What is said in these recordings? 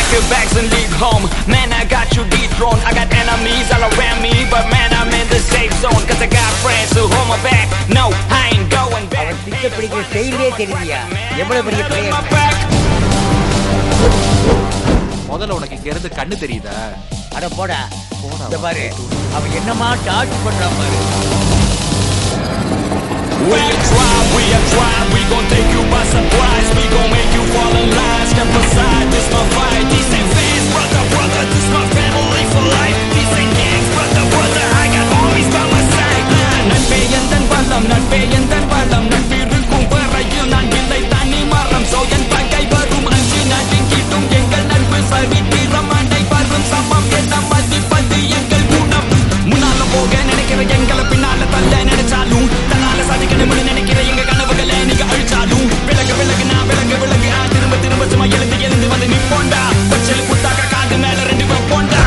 your bags and leave home. Man, I got you dethroned. I got enemies all around me, but man, I'm in the safe zone. Cause I got friends who hold my back. No, I ain't going back. அவன் திக்க பிடிக்கிற ஸ்டைலே தெரியலையா எவ்வளவு பெரிய Look at my player back. முதல்ல உனக்கு இங்க இருந்து கண்ணு தெரியுதா அட போடா இந்த பாரு அவன் என்னமா டார்ச் பண்றான் பாரு We are tribe, we are tribe, we gon' take you by surprise. We gon' make you fall in line. Step aside, this my fight. These ain't fans, brother, brother, this my family for life. These ain't gangs, brother, brother, I got armies by my side. Ah, நட்பே எந்தன் பலம், நட்பே எந்தன் பலம், நட்பிருக்கும் வரையில் நான் இல்லை தனி மரம். So என் பகை வரும் அஞ்சு நடுங்கிடும் எங்கள் நட்பு சரித்திரம் அண்டை வரும் சமம் என்ன மதிப்பது எங்கள் குணம் முன்னால போக நினைக்கிற எங்களை பின்னால தள்ள நினைச்சாலும் தன்னால சாதிக்கணும்னு நினைக்கிற எங்க கனவுகளை நீங்க அழிச்சாலும் விலகு விலகு நான் விலகு விலகு ஆ, திரும்ப திரும்ப சும்மா எழுந்து எழுந்து வந்து நிப்போண்டா பச்சல் குத்தாக்க காது மேல ரெண்டு வைப்போண்டா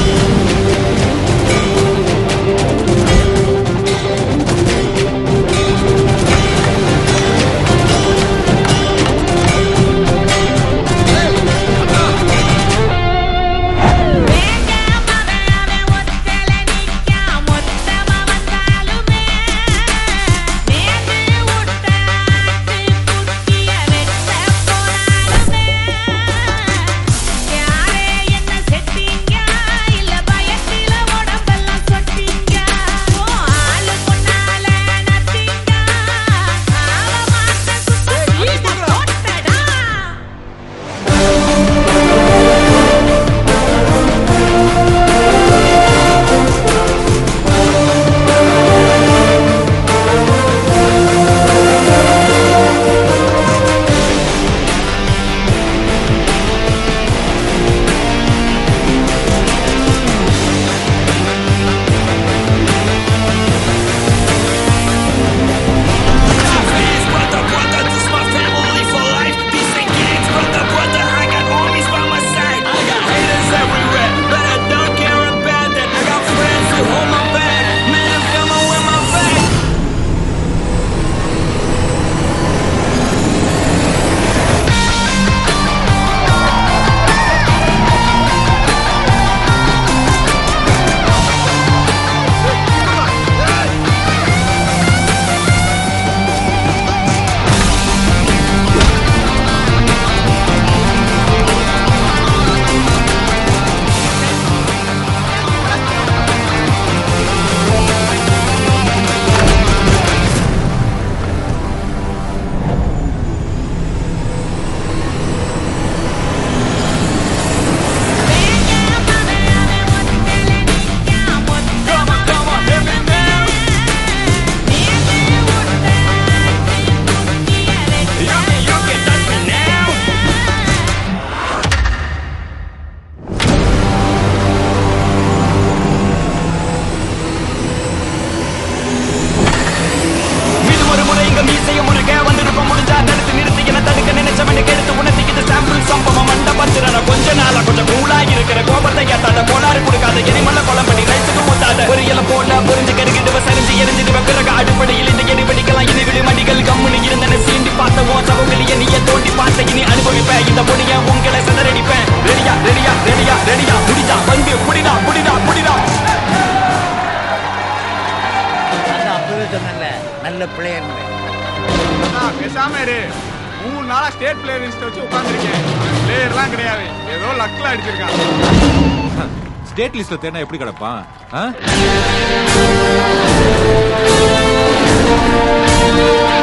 Please, brother, brother, this my family for life. These ain't gangs, brother, brother, I got armies by my side. I got haters everywhere, but I don't care about that. I got friends who hold my back. Man, I'm coming with my back. Come on, come on, hear me now. You can, you can touch me now. மீது ஒரு முறை இங்க மீசைய முருக வந்திருப்ப முடிஞ்சா தடுத்து நிறுத்தி என தடுக்க நினைச்சவனு கெடுத்து உணர்த்தி இது சாம்பிள் சம்பவம் மண்ட பத்திரன கொஞ்ச நாளா கொஞ்சம் கூலா இருக்கிற கோபத்தை ஏத்தாத கோளாறு கொடுக்காத எரிமலை கொலம் பண்ணி ரைத்துக்கு ஊத்தாத ஒரு இல போல புரிஞ்சு கருகிடுவ சரிஞ்சு எரிஞ்சிடுவ பிறகு அடிப்படையில் இந்த எரிவடிக்கலாம் இனி விழி மடிகள் கம்முனு இருந்தன சீண்டி பார்த்த ஓ சவங்களிய நீய தோண்டி பார்த்த இனி அனுபவிப்பேன் இந்த பொடிய உங்களை சிதறடிப்பேன் ரெடியா ரெடியா ரெடியா ரெடியா முடிஞ்சா வந்து புடிடா புடிடா புடிடா அதான் அப்பவே சொன்னேன்ல நல்ல பிளேயர்னு அண்ணா, பேசாம இரு மூணு நாளா ஸ்டேட் பிளேயர் லிஸ்ட் வச்சு உட்காந்துருக்கேன் பிளேயர்லாம் கிடையாது ஏதோ லக்ல அடிச்சிருக்கான் ஸ்டேட் லிஸ்ட்ல தேனா எப்படி கிடப்பான் ஆ?